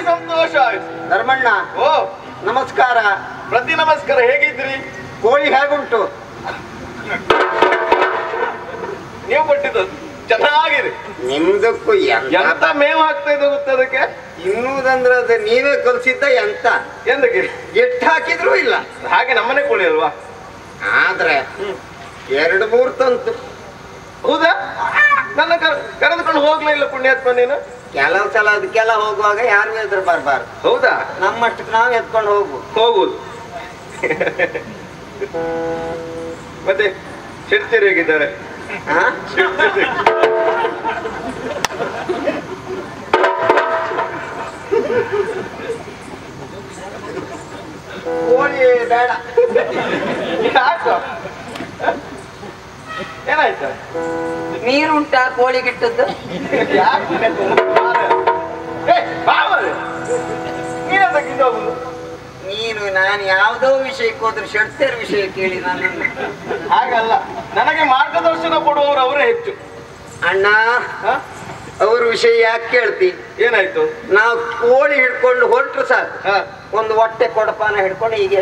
ಸಂತೋಷ ಆಯ್ತು ಧರ್ಮಣ್ಣ ಓ ನಮಸ್ಕಾರ ಪ್ರತಿ ನಮಸ್ಕಾರ ಹೇಗಿದ್ರಿ ಕೋಳಿ ಹೇಗುಂಟು ನೀವು ಕೊಟ್ಟಿದ್ದು ಚೆನ್ನಾಗಿದೆ ನಿಮ್ದಕ್ಕೂ ಎಂತ ಎಂತ ಮೇವು ಹಾಕ್ತಾ ಇದೆ ಗೊತ್ತ ಅದಕ್ಕೆ ಇನ್ನೂದಂದ್ರೆ ಅದು ನೀವೇ ಕಲ್ಸಿದ್ದ ಎಂತ ಎಂದಕ್ಕೆ ಎಷ್ಟು ಹಾಕಿದ್ರು ಇಲ್ಲ ಹಾಗೆ ನಮ್ಮನೆ ಕೋಳಿ ಅಲ್ವಾ ಆದ್ರೆ ಎರಡು ಮೂರು ತಂತು ಹೌದಾ ನನ್ನ ಕರ್- ಕರೆದುಕೊಂಡು ಹೋಗ್ಲೇ ಇಲ್ಲ ಪುಣ್ಯಾತ್ಮ ನೀನು ಕೆಲವು ಸಲ ಅದಕ್ಕೆಲ್ಲ ಹೋಗುವಾಗ ಯಾರು ಎದುರು ಬರಬಾರ್ದು ಹೌದಾ ನಮ್ಮಷ್ಟಕ್ಕೆ ನಾವು ಎತ್ಕೊಂಡು ಹೋಗು ಹೋಗುದು ಮತ್ತೆ ಶೆಟ್ಟಿರು ಹೇಗಿದ್ದಾರೆ ಹಾ ಶೆಟ್ಟಿರು. ಕೋಳಿ ಬೇಡ ಯಾಕೋ ಏನಾಯ್ತು ನೀರುಂಟಾ ಕೋಳಿ ಗಿಟ್ಟದ್ದು ಯಾಕೆ ಏ, ಬಾ ಮಾರ್ರೆ. ನೀನೆಂತಕ್ಕೆ ಇಲ್ಲಿ ಹೋಗುದು? ನೀನು ನಾನು ಯಾವುದೋ ವಿಷಯಕ್ಕೆ ಹೋದ್ರೆ ಶೆಡ್ತೇರ ವಿಷಯ ಕೇಳಿ ನಾನು ಹಾಗಲ್ಲ ನನಗೆ ಮಾರ್ಗದರ್ಶನ ಕೊಡುವವರು ಅವರೇ ಹೆಚ್ಚು ಅಣ್ಣ ಹ? ಅವ್ರ ವಿಷಯ ಯಾಕೆ ಕೇಳ್ತಿ ಏನಾಯ್ತು ನಾವು ಕೋಳಿ ಹಿಡ್ಕೊಂಡು ಹೊರಟ್ರು ಸಾಕು ಹ. ಒಂದು ಹೊಟ್ಟೆ ಕೊಡಪಾನ ಹಿಡ್ಕೊಂಡು ಹೀಗೆ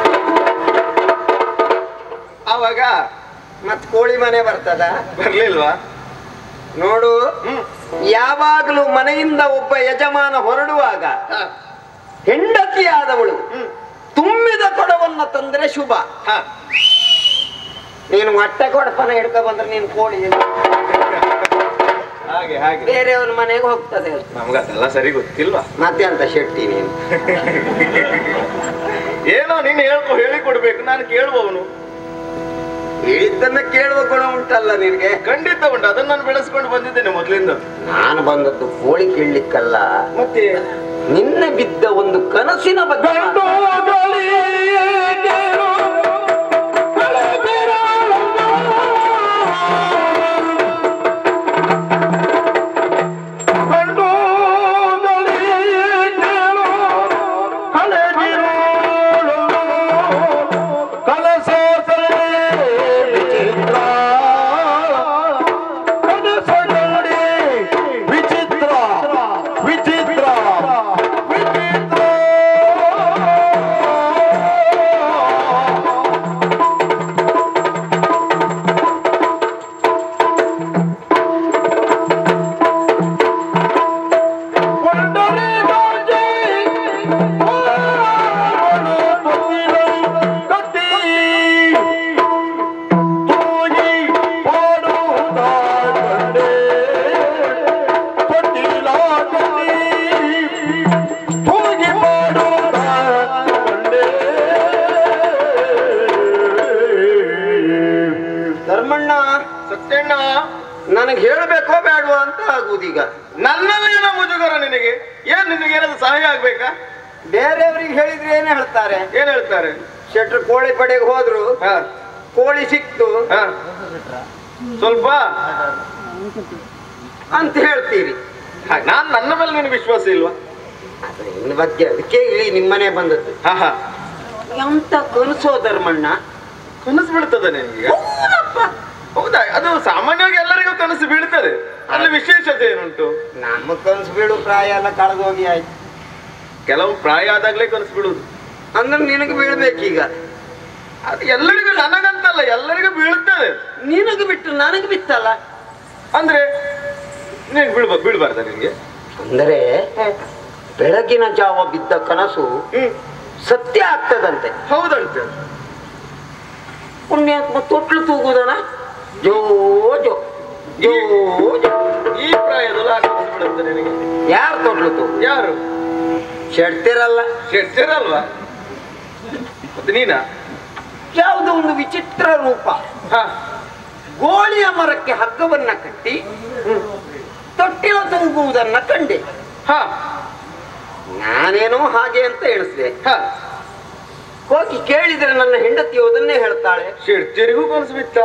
ಆವಾಗ ಮತ್ ಕೋಳಿ ಮನೆ ಬರ್ತದ ಬರ್ಲಿಲ್ವಾ ನೋಡು ಹ್ಮ್ ಯಾವಾಗಲೂ ಮನೆಯಿಂದ ಒಬ್ಬ ಯಜಮಾನ ಹೊರಡುವಾಗ ಹ. ಹೆಂಡತಿಯಾದವಳು ಹ್ಮ್ ತುಂಬಿದ ಕೊಡವನ್ನ ತಂದ್ರೆ ಶುಭ ಹ. ನೀನು ಹೊಟ್ಟೆ ಕೊಡಪಾನ ಹಿಡ್ಕೊ ಬಂದ್ರೆ ನೀನು ಕೋಳಿ ಹಾಗೆ ಹಾಗೆ ಬೇರೆಯವನ ಮನೆಗೆ ಹೋಗ್ತದೆ ಅದು. ನಮ್ಗದೆಲ್ಲ ಸರಿ ಗೊತ್ತಿಲ್ವಾ ಮತ್ತೆ ಅಂತ ಶೆಟ್ಟಿ ನೀನು ಏನೋ ನೀನು ಹೇಳ್ಕೊ ಹೇಳಿ ಕೊಡ್ಬೇಕು ನಾನು ಕೇಳುವವನು ಹೇಳಿದ್ದನ್ನ ಕೇಳುವ ಗುಣ ಉಂಟಲ್ಲ ನಿನಗೆ ಖಂಡಿತ ಉಂಟು ಅದನ್ನ ನಾನು ಬೆಳೆಸ್ಕೊಂಡು ಬಂದಿದ್ದೇನೆ ಮೊದಲಿಂದ ನಾನು ಬಂದದ್ದು ಕೋಳಿ ಕೇಳಲಿಕ್ಕಲ್ಲ ಮತ್ತೆ ನಿನ್ನೆ ಬಿದ್ದ ಒಂದು ಕನಸಿನ ಬಗ್ಗೆ ಮಾತಾಡು. ವಿಚಿತ್ರ ವಿಚಿತ್ರ ವಿಚಿತ್ರ ಧರ್ಮಣ್ಣ ಸತ್ಯಣ್ಣ ನನಗೆ ಹೇಳಬೇಕೋ ಬೇಡವೋ ಅಂತ ಆಗುದೀಗ ನನ್ನಲ್ಲೇನೋ ಮುಜುಗರ ನಿನಗೆ ಏನ್ ನಿನಗೆ ಏನಾದ್ರು ಸಹಾಯ ಆಗ್ಬೇಕಾ ಬೇರೆಯವ್ರಿಗೆ ಹೇಳಿದ್ರೆ ಏನ್ ಹೇಳ್ತಾರೆ ಏನ್ ಹೇಳ್ತಾರೆ ಶೆಟ್ರು ಕೋಳಿ ಪಡೆಗೆ ಹೋದ್ರು ಹ ಕೋಳಿ ಸಿಕ್ತು ಹ ಸ್ವಲ್ಪ ಅಂತ ಹೇಳ್ತೀರಿ ಹ, ನಾನ್ ನನ್ನ ಮೇಲೆ ನಿನಗೆ ವಿಶ್ವಾಸ ಇಲ್ವಾ ಅದು ಇನ್ನ ಬಗ್ಗೆ ಅದಕ್ಕೆ ಇಲ್ಲಿ ನಿಮ್ಮನೆ ಬಂದದ್ದು ಹ ಹ ಎಂತ ಕನಸೋ ಧರ್ಮಣ್ಣ ಕನಸು ಬೀಳ್ತದ ನಿನಗೆ ಹೌದಾ ಅದು ಸಾಮಾನ್ಯವಾಗಿ ಎಲ್ಲರಿಗೂ ಕನಸು ಬೀಳ್ತದೆ ಅಲ್ಲಿ ವಿಶೇಷತೆ ಏನುಂಟು ನಮ್ಮ ಕನಸು ಬೀಳು ಪ್ರಾಯ ಎಲ್ಲ ಕಳೆದೋಗಿ ಆಯ್ತು ಕೆಲವು ಪ್ರಾಯ ಆದಾಗ್ಲೇ ಕನಸು ಬೀಳುದು ಅಂದ್ರೆ ನಿನಗೆ ಬೀಳ್ಬೇಕೀಗ ಅದು ಎಲ್ಲರಿಗೂ ನನಗಂತಲ್ಲ ಎಲ್ಲರಿಗೂ ಬೀಳ್ತದೆ ನಿನಗೆ ಬಿಟ್ಟು ನನಗೆ ಬಿತ್ತಲ್ಲ ಅಂದ್ರೆ ನೀನ್ ಬೀಳ್ಬ ಬೀಳ್ಬಾರ್ದ ನಿನ್ಗೆ ಅಂದರೆ ಬೆಳಗಿನ ಜಾವ ಬಿದ್ದ ಕನಸು ಹ್ಮ್ ಸತ್ಯ ಆಗ್ತದಂತೆ ಹೌದಂತೆ ಪುಣ್ಯಾತ್ಮ ತೊಟ್ಲು ತೂಗುದನ ಜೋ ಜೋ ಜೋ ಜೋ ಈ ಪ್ರಾಯದಲ್ಲಿ ಆ ಕನಸು ಬೀಳುತ್ತೆ ನಿನಗೆ ಯಾರು ತೊಟ್ಲು ತೂಗು ಯಾರು ಶೆಡ್ತಿರಲ್ಲ ಶೆಟ್ಟಿರಲ್ವಾ ಮತ್ತೆ ನೀನಾ ಯಾವುದೋ ಒಂದು ವಿಚಿತ್ರ ರೂಪ ಹ ಗೋಳಿಯ ಮರಕ್ಕೆ ಹಗ್ಗವನ್ನ ಕಟ್ಟಿ ತೊಟ್ಟಿಲ ತೂಗುವುದನ್ನ ಕಂಡೆ ಹ ನಾನೇನೋ ಹಾಗೆ ಅಂತ ಎಣಿಸಿದೆ ಹ ಹೋಗಿ ಕೇಳಿದ್ರೆ ನನ್ನ ಹೆಂಡತಿ ಅದನ್ನೇ ಹೇಳ್ತಾಳೆ ಶೆಟ್ಟಿರಿಗೂ ಕನಸು ಬಿತ್ತ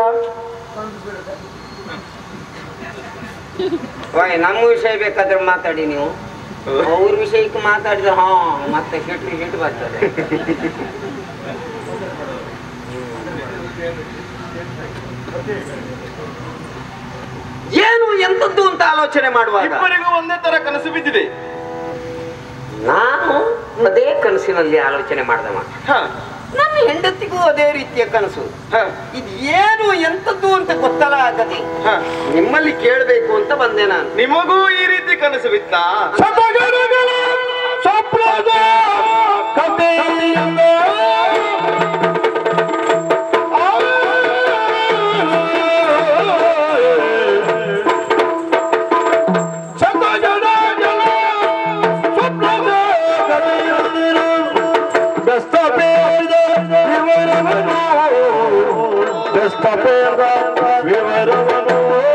ಓಯ್ ನಮ್ಮ ವಿಷಯ ಬೇಕಾದ್ರೆ ಮಾತಾಡಿ ನೀವು ಅವ್ರ ವಿಷಯಕ್ಕೆ ಮಾತಾಡಿದ್ರೆ ಹಾ ಮತ್ತೆ ಶೆಟ್ಟಿ ಶೆಟ್ಟು ಬರ್ತದೆ ಏನು ಎಂತದ್ದು ಅಂತ ಆಲೋಚನೆ ಮಾಡುವಾಗ ಇಬ್ಬರಿಗೂ ಒಂದೇ ತರ ಕನಸು ಬಿದ್ದಿದೆ ನಾ ಅದೇ ಕನಸಿನಲ್ಲಿ ಆಲೋಚನೆ ಮಾಡ್ದವ ಹ ನನ್ನ ಹೆಂಡತಿಗೂ ಅದೇ ರೀತಿಯ ಕನಸು ಹ ಇದು ಏನು ಎಂತದ್ದು ಅಂತ ಗೊತ್ತಲ್ಲ ಆಗದೆ ಹ ನಿಮ್ಮಲ್ಲಿ ಕೇಳಬೇಕು ಅಂತ ಬಂದೆ ನಾನು ನಿಮಗೂ ಈ ರೀತಿ ಕನಸು ಬಿತ್ತಾ ಸದಗರಗಳ ಸ್ವಪ್ನದ ಕಥೆಯಿಂದ ಸದಗರಗಳ ಸ್ವಪ್ನದ ಕಥೆಯಿಂದ ಬೆಸ್ತಪೇದ ವಿವರವನು ಬೆಸ್ತಪೇದ ವಿವರವನು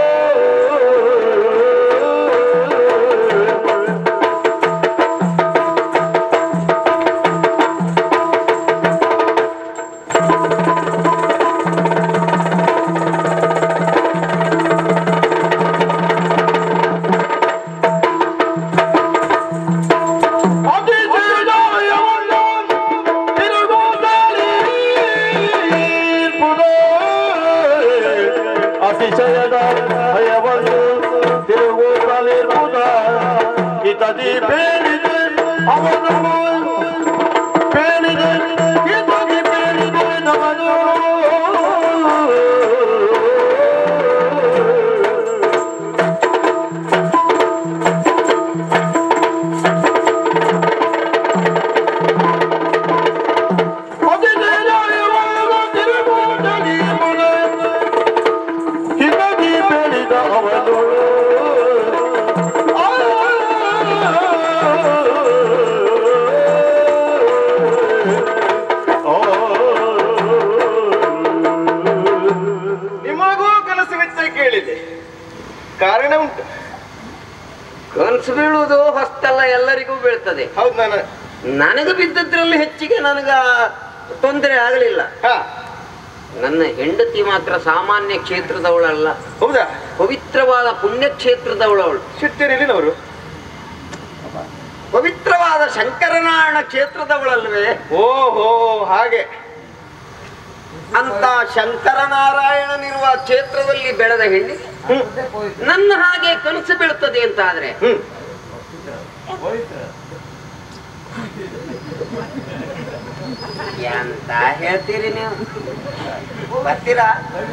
ಅತಿಶಯದ ಭಯವನ್ನು ತಿರುಗುತ್ತಲಿರುವುದ ಇತದಿ ಬೇಡಿದೆ ಅವನು ಬೇಡಿದೆ ಇತದಿ ಬೇಡಿದೆ ನಮನು ಹಿಮಗಿ ಬೆಳೆದ ಅವನು ನಿಮಗೂ ಕನಸು ಬಿತ್ತ ಕೇಳಿದೆ ಕಾರಣ ಉಂಟು ಕನಸು ಬೀಳುವುದು ಹೊಸ್ತಲ್ಲ ಎಲ್ಲರಿಗೂ ಬೀಳ್ತದೆ ಹೌದು ನಾನು ನನಗೆ ಬಿದ್ದದ್ರಲ್ಲಿ ಹೆಚ್ಚಿಗೆ ನನಗ ತೊಂದರೆ ಆಗಲಿಲ್ಲ ಹ ನನ್ನ ಹೆಂಡತಿ ಮಾತ್ರ ಸಾಮಾನ್ಯ ಕ್ಷೇತ್ರದವಳಲ್ಲ ಹೌದಾ ಪವಿತ್ರವಾದ ಪುಣ್ಯ ಕ್ಷೇತ್ರದವಳವಳು ಶಿರ್ತೀರಿನವರು ಪವಿತ್ರವಾದ ಶಂಕರನಾರಾಯಣ ಕ್ಷೇತ್ರದವಳಲ್ವೇ ಓಹೋ ಹಾಗೆ ಅಂತ ಶಂಕರನಾರಾಯಣನಿರುವ ಕ್ಷೇತ್ರದಲ್ಲಿ ಬೆಳೆದ ಹೆಣ್ಣಿ ಹ್ಮ್ ನನ್ನ ಹಾಗೆ ಕನಸು ಬೀಳ್ತದೆ ಅಂತ ಆದ್ರೆ ಹ್ಮ್ ಎಂತ ಹೇಳ್ತೀರಿ ನೀವು ಬರ್ತೀರಾ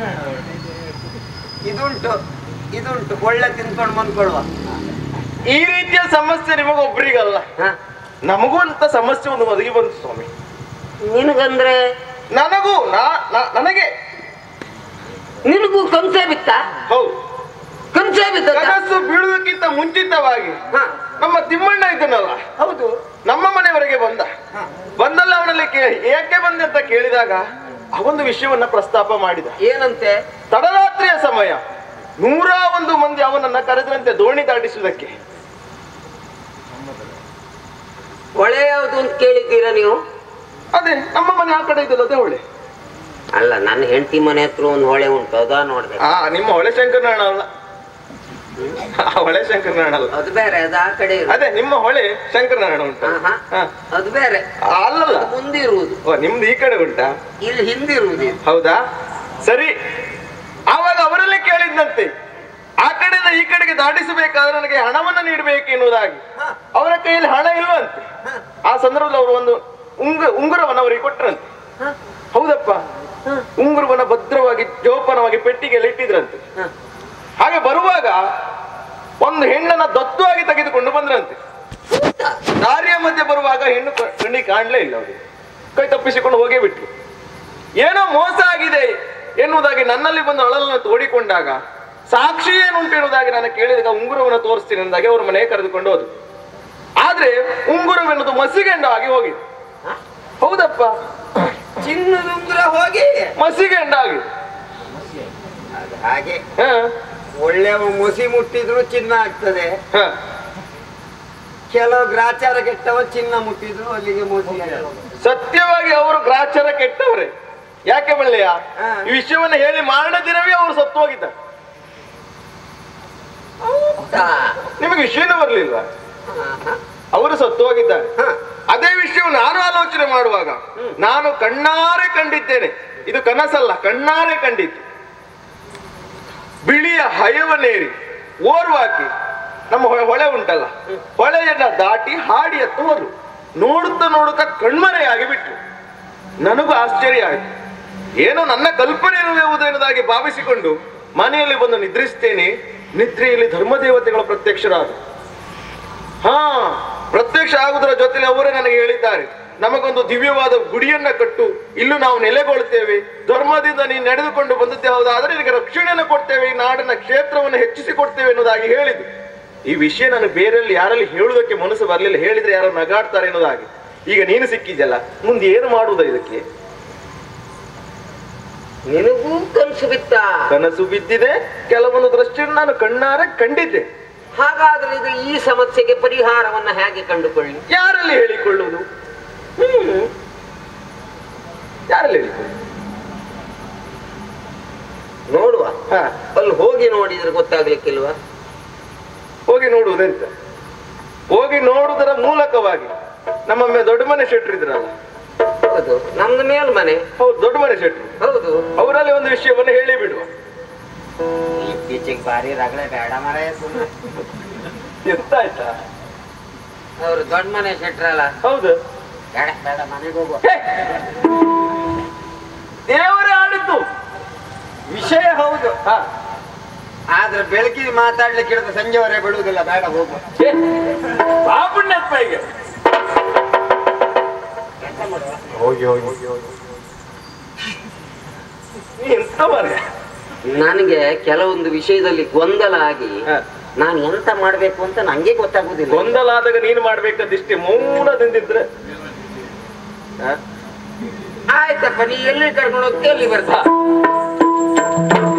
ಇದುಂಟು ಇದುಂಟು ಒಳ್ಳೆ ತಿನ್ಕೊಂಡು ಬಂದ್ಕೊಳ್ವ ಈ ರೀತಿಯ ಸಮಸ್ಯೆ ನಿಮಗೊಬ್ಬರಿಗಲ್ಲ ಹ? ನಮಗೂ ಅಂತ ಸಮಸ್ಯೆ ಒಂದು ಒದಗಿ ಬಂತು ಸ್ವಾಮಿ ನಿನಗಂದ್ರೆ ನನಗೂ ನಾ- ನಾ- ನನಗೆ ನಿನಗೂ ಕಂಸೆ ಬಿತ್ತ ಹೌದು ಕಂಸೆ ಬಿದ್ದ ಕನಸು ಬೀಳುವುದಕ್ಕಿಂತ ಮುಂಚಿತವಾಗಿ ನಮ್ಮ ತಿಮ್ಮಣ್ಣ ಇದ್ದನಲ್ಲ ಹೌದು ನಮ್ಮ ಮನೆಯವರೆಗೆ ಬಂದ ಬಂದಲ್ಲ ಅವನಲ್ಲಿ ಕೇಳಿ ಏಕೆ ಬಂದೆ ಅಂತ ಕೇಳಿದಾಗ ಅವೊಂದು ವಿಷಯವನ್ನ ಪ್ರಸ್ತಾಪ ಮಾಡಿದ ಏನಂತೆ ತಡರಾತ್ರಿಯ ಸಮಯ ನೂರ ಒಂದು ಮಂದಿ ಅವನನ್ನ ಕರೆದ್ರಂತೆ ದೋಣಿ ದಾಟಿಸುವುದಕ್ಕೆ ಹೊಳೆ ಯಾವುದು ಅಂತ ಕೇಳಿದ್ದೀರಾ ನೀವು ಅದೇ ನಮ್ಮ ಮನೆ ಆ ಕಡೆ ಇದ್ದಲ್ಲ ಅದೇ ಹೊಳೆ ಅಲ್ಲ ನನ್ನ ಹೆಂಡತಿ ಮನೆ ಹತ್ರ ಒಂದು ಹೊಳೆ ಉಂಟು ಅದಾ ನೋಡ್ದೆ ಆ ನಿಮ್ಮ ಹೊಳೆ ಶಂಕರನಾರಾಯಣ ಅಲ್ಲ ಆ ಹೊಳೆ ಶಂಕರನಾರಾಯಣ ಅಲ್ಲ ಅದು ಬೇರೆ ಅದು ಆ ಕಡೆ ಇರುದು. ಅದೇ ನಿಮ್ಮ ಹೊಳೆ ಶಂಕರನಾರಾಯಣ ಉಂಟು ಆಹಾ. ಹಾ. ಅದು ಬೇರೆ ಅಲ್ಲಲ್ಲ ಅದು ಮುಂದಿರುವುದು ಓ ನಿಮ್ದು ಈ ಕಡೆ ಉಂಟಾ ಇಲ್ಲಿ ಹಿಂದಿರುವುದು ಇದು. ಹೌದಾ ಸರಿ ಆವಾಗ ಅವರಲ್ಲೇ ಕೇಳಿದ್ದಂತೆ ಆ ಕಡೆಯಿಂದ ಈ ಕಡೆಗೆ ದಾಟಿಸಬೇಕಾದ್ರೆ ನನಗೆ ಹಣವನ್ನ ನೀಡಬೇಕು ಎನ್ನುವುದಾಗಿ ಅವರ ಕೈಯಲ್ಲಿ ಹಣ ಇಲ್ವಂತೆ ಆ ಸಂದರ್ಭದಲ್ಲಿ ಅವರು ಒಂದು ಉಂಗ ಉಂಗುರವನ್ನು ಅವರಿಗೆ ಕೊಟ್ಟರಂತೆ ಹೌದಪ್ಪ ಉಂಗುರವನ್ನ ಭದ್ರವಾಗಿ ಜೋಪಾನವಾಗಿ ಪೆಟ್ಟಿಗೆಯಲ್ಲಿ ಇಟ್ಟಿದ್ರಂತೆ ಹಾಗೆ ಬರುವಾಗ ಒಂದು ಹೆಣ್ಣನ್ನ ದತ್ತುವಾಗಿ ತೆಗೆದುಕೊಂಡು ಬಂದ್ರಂತೆ ದಾರಿಯ ಮಧ್ಯೆ ಬರುವಾಗ ಹೆಣ್ಣು ಕ- ಕಣ್ಣಿಗೆ ಕಾಣಲೇ ಇಲ್ಲ ಅವರಿಗೆ ಕೈ ತಪ್ಪಿಸಿಕೊಂಡು ಹೋಗೇ ಬಿಟ್ರು ಏನೋ ಮೋಸ ಆಗಿದೆ ಎನ್ನುವುದಾಗಿ ನನ್ನಲ್ಲಿ ಬಂದು ಅಳಲನ್ನು ತೋಡಿಕೊಂಡಾಗ ಸಾಕ್ಷಿ ಏನುಂಟು ಎನ್ನುವುದಾಗಿ ನಾನು ಕೇಳಿದಾಗ ಉಂಗುರವನ್ನು ತೋರಿಸ್ತೀನಿ ಎಂದಾಗಿ ಅವ್ರ ಮನೆಗೆ ಕರೆದುಕೊಂಡು ಹೋದ್ರು ಆದ್ರೆ ಉಂಗುರವೆನ್ನುವುದು ಮಸಿಗೆಂಡ ಆಗಿ ಹೋಗಿದೆ ಹೌದಪ್ಪ ಚಿನ್ನದ ಉಂಗುರ ಹೋಗಿ ಮಸಿಗೆಂಡ ಆಗಿದೆ ಅದು ಹಾಗೆ ಹ, ಒಳ್ಳೆಯ ಮೊಸಿ ಮುಟ್ಟಿದ್ರು ಚಿನ್ನ ಆಗ್ತದೆ ಹ. ಕೆಲವು ಗ್ರಾಚಾರ ಕೆಟ್ಟವ ಚಿನ್ನ ಮುಟ್ಟಿದ್ರು ಅಲ್ಲಿಗೆ ಮೋಸಿ ಆಗೋದು. ಸತ್ಯವಾಗಿ ಅವರು ಗ್ರಾಚಾರ ಕೆಟ್ಟವ್ರೆ ಯಾಕೆ ಬಳ್ಳೆಯ ಹಾ. ಈ ವಿಷಯವನ್ನ ಹೇಳಿ ಮಾರಣ ದಿನವೇ ಅವರು ಸತ್ತು ಹೋಗಿದ್ದಾರೆ ಹೌದಾ? ನಿಮಗೆ ವಿಷಯನೂ ಬರ್ಲಿಲ್ವಾ ಆಹಾ. ಅವರು ಸತ್ತು ಹೋಗಿದ್ದಾರೆ ಹ. ಅದೇ ವಿಷಯ ನಾನು ಆಲೋಚನೆ ಮಾಡುವಾಗ ನಾನು ಕಣ್ಣಾರೆ ಕಂಡಿದ್ದೇನೆ ಇದು ಕನಸಲ್ಲ ಕಣ್ಣಾರೆ ಕಂಡಿದ್ದು ಬಿಳಿಯ ಹಯವನೇರಿ ಓರ್ವಾಕಿ ನಮ್ಮ ಹೊ- ಹೊಳೆ ಉಂಟಲ್ಲ ಹೊಳೆಯನ್ನ ದಾಟಿ ಹಾಡಿ ಹತ್ತು ಹೋದ್ರು ನೋಡುತ್ತಾ ನೋಡುತ್ತಾ ಕಣ್ಮರೆಯಾಗಿ ಬಿಟ್ರು ನನಗೂ ಆಶ್ಚರ್ಯ ಆಯ್ತು ಏನೋ ನನ್ನ ಕಲ್ಪನೆ ಇರುವುದೆನ್ನದಾಗಿ ಭಾವಿಸಿಕೊಂಡು ಮನೆಯಲ್ಲಿ ಬಂದು ನಿದ್ರಿಸ್ತೇನೆ ನಿದ್ರೆಯಲ್ಲಿ ಧರ್ಮದೇವತೆಗಳು ಪ್ರತ್ಯಕ್ಷರಾದರು ಹಾ ಪ್ರತ್ಯಕ್ಷ ಆಗುವುದರ ಜೊತೆಲಿ ಅವರೇ ನನಗೆ ಹೇಳಿದ್ದಾರೆ ನಮಗೊಂದು ದಿವ್ಯವಾದ ಗುಡಿಯನ್ನ ಕಟ್ಟು ಇಲ್ಲೂ ನಾವು ನೆಲೆಗೊಳ್ತೇವೆ ಧರ್ಮದಿಂದ ನೀನು ನಡೆದುಕೊಂಡು ಬಂದದ್ದೇ ಹೌದಾದ್ರೆ ನಿನಗೆ ರಕ್ಷಣೆಯನ್ನು ಕೊಡ್ತೇವೆ ಈ ನಾಡಿನ ಕ್ಷೇತ್ರವನ್ನು ಹೆಚ್ಚಿಸಿ ಕೊಡ್ತೇವೆ ಎನ್ನುವುದಾಗಿ ಹೇಳಿದ್ರು ಈ ವಿಷಯ ನಾನು ಬೇರೆಯಲ್ಲಿ ಯಾರಲ್ಲಿ ಹೇಳುವುದಕ್ಕೆ ಮನಸ್ಸು ಬರಲಿಲ್ಲ ಹೇಳಿದ್ರೆ ಯಾರೋ ನಗಾಡ್ತಾರೆ ಎನ್ನುವುದಾಗಿ ಈಗ ನೀನು ಸಿಕ್ಕಿದ್ಯಲ್ಲ ಮುಂದೆ ಏನು ಮಾಡುವುದ ಇದಕ್ಕೆ ನಿನಗೂ ಕನಸು ಬಿತ್ತ ಕನಸು ಬಿದ್ದಿದೆ ಕೆಲವೊಂದು ದೃಷ್ಟಿಯನ್ನು ನಾನು ಕಣ್ಣಾರೆ ಕಂಡಿದ್ದೆ ಹಾಗಾದ್ರೆ ಇದು ಈ ಸಮಸ್ಯೆಗೆ ಪರಿಹಾರವನ್ನ ಹೇಗೆ ಕಂಡುಕೊಳ್ಳಿ ಯಾರಲ್ಲಿ ಹೇಳಿಕೊಳ್ಳುವುದು ಹ್ಮ್ ಯಾರಲ್ಲಿ ಹೇಳಿಕೊಳ್ಳುವುದು ನೋಡುವ ಹಾ ಅಲ್ಲಿ ಹೋಗಿ ನೋಡಿದ್ರೆ ಗೊತ್ತಾಗ್ಲಿಕ್ಕಿಲ್ವಾ ಹೋಗಿ ನೋಡುವುದೆಂತ ಹೋಗಿ ನೋಡುವುದರ ಮೂಲಕವಾಗಿ ನಮ್ಮೊಮ್ಮೆ ದೊಡ್ಡ ಮನೆ ಶೆಟ್ರು ಇದ್ರಲ್ಲ ಹೌದು ನಮ್ದು ಮೇಲ್ಮನೆ ಹೌದು ದೊಡ್ಡ ಮನೆ ಶೆಟ್ರು ಹೌದು ಅವರಲ್ಲಿ ಒಂದು ವಿಷಯವನ್ನು ಹೇಳಿ ಬಿಡುವ ಇತ್ತೀಚೆಗೆ ಬಾರಿ ರಗಳೆ ಬೇಡ ಮರ ಎಂತ ಆಯ್ತಾ ಅವ್ರು ದೊಡ್ಡ ಮನೆ ಶೆಟ್ರಲ್ಲ ಹೌದು ಬೇಡ ಬೇಡ ಮನೆಗೆ ಹೋಗುವ ಹೇ! ದೇವರೇ ಆಡಿದ್ದು ವಿಷಯ ಹೌದು ಹಾ ಆದ್ರೆ ಬೆಳಕಿಗೆ ಮಾತಾಡ್ಲಿಕ್ಕೆ ಹಿಡಿದು ಸಂಜೆವರೆ ಬಿಡುವುದಿಲ್ಲ ಬೇಡ ಹೋಗು ಛೇ! ಬಾ ಪುಣ್ಯಾತ್ಮ ಈಗ ಹೋಗಿ ಹೋಗಿ ನೀ ಎಂತ ಮಾರ್ರೆ? ನನಗೆ ಕೆಲವೊಂದು ವಿಷಯದಲ್ಲಿ ಗೊಂದಲ ಆಗಿ ಹಾ. ನಾನು ಎಂತ ಮಾಡ್ಬೇಕು ಅಂತ ನಂಗೆ ಗೊತ್ತಾಗುದಿಲ್ಲ ಗೊಂದಲ ಆದಾಗ ನೀನು ಮಾಡ್ಬೇಕಂದಿಷ್ಟೇ ಮೌನದಿಂದಿದ್ರೆ ಹಾ? ಆಯ್ತಪ್ಪ ನೀ ಎಲ್ಲಿ ಕರ್ಕೊಂಡು ಹೋಗ್ತಿ ಅಲ್ಲಿ ಬರ್ತಾ